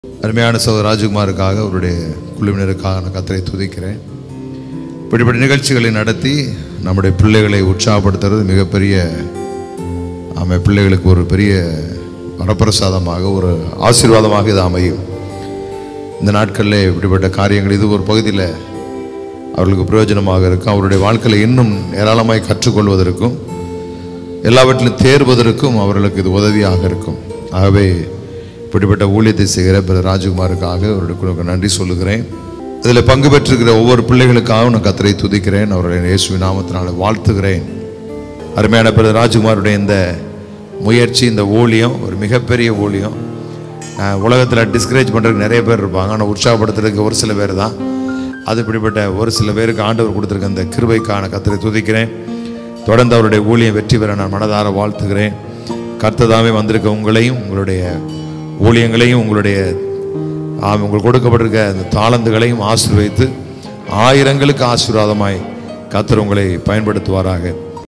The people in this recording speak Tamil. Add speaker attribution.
Speaker 1: அருமையான சகோதர ராஜகுமாருக்காக அவருடைய குழுவினருக்காக நான் கத்தரை துதிக்கிறேன் இப்படிப்பட்ட நிகழ்ச்சிகளை நடத்தி நம்முடைய பிள்ளைகளை உற்சாகப்படுத்துறது மிகப்பெரிய ஆமை பிள்ளைகளுக்கு ஒரு பெரிய வரப்பிரசாதமாக ஒரு ஆசீர்வாதமாக இது அமையும் இந்த நாட்களில் இப்படிப்பட்ட காரியங்கள் இது ஒரு பகுதியில் அவர்களுக்கு பிரயோஜனமாக இருக்கும் அவருடைய வாழ்க்கையில் இன்னும் ஏராளமாய் கற்றுக்கொள்வதற்கும் எல்லாவற்றிலும் தேர்வதற்கும் அவர்களுக்கு இது உதவியாக இருக்கும் ஆகவே இப்படிப்பட்ட ஊழியத்தை செய்கிற பிற ராஜகுமாருக்காக அவருடைய குழுவுக்கு நன்றி சொல்லுகிறேன் இதில் பங்கு பெற்றிருக்கிற ஒவ்வொரு பிள்ளைகளுக்காகவும் நான் கத்தரை துதிக்கிறேன் அவருடைய இயேசு நாமத்தினால வாழ்த்துகிறேன் அருமையான பிற ராஜகுமாருடைய இந்த முயற்சி இந்த ஊழியம் ஒரு மிகப்பெரிய ஊழியம் உலகத்தில் டிஸ்கரேஜ் பண்ணுறதுக்கு நிறைய பேர் இருப்பாங்க ஆனால் உற்சாகப்படுத்துறதுக்கு ஒரு சில பேர் தான் அது இப்படிப்பட்ட ஒரு சில பேருக்கு ஆண்டவர் கொடுத்துருக்க அந்த கிருபைக்கான கத்தரை துதிக்கிறேன் தொடர்ந்து அவருடைய ஊழியம் வெற்றி பெற நான் மனதார வாழ்த்துகிறேன் கர்த்ததாமே வந்திருக்க உங்களையும் உங்களுடைய ஊழியங்களையும் உங்களுடைய ஆம், உங்களுக்கு கொடுக்கப்பட்டிருக்க அந்த தாளந்துகளையும் ஆசீர்வதித்து ஆயிரங்களுக்கு ஆசீர்வாதமாய் கர்த்தர் உங்களை பயன்படுத்துவாராக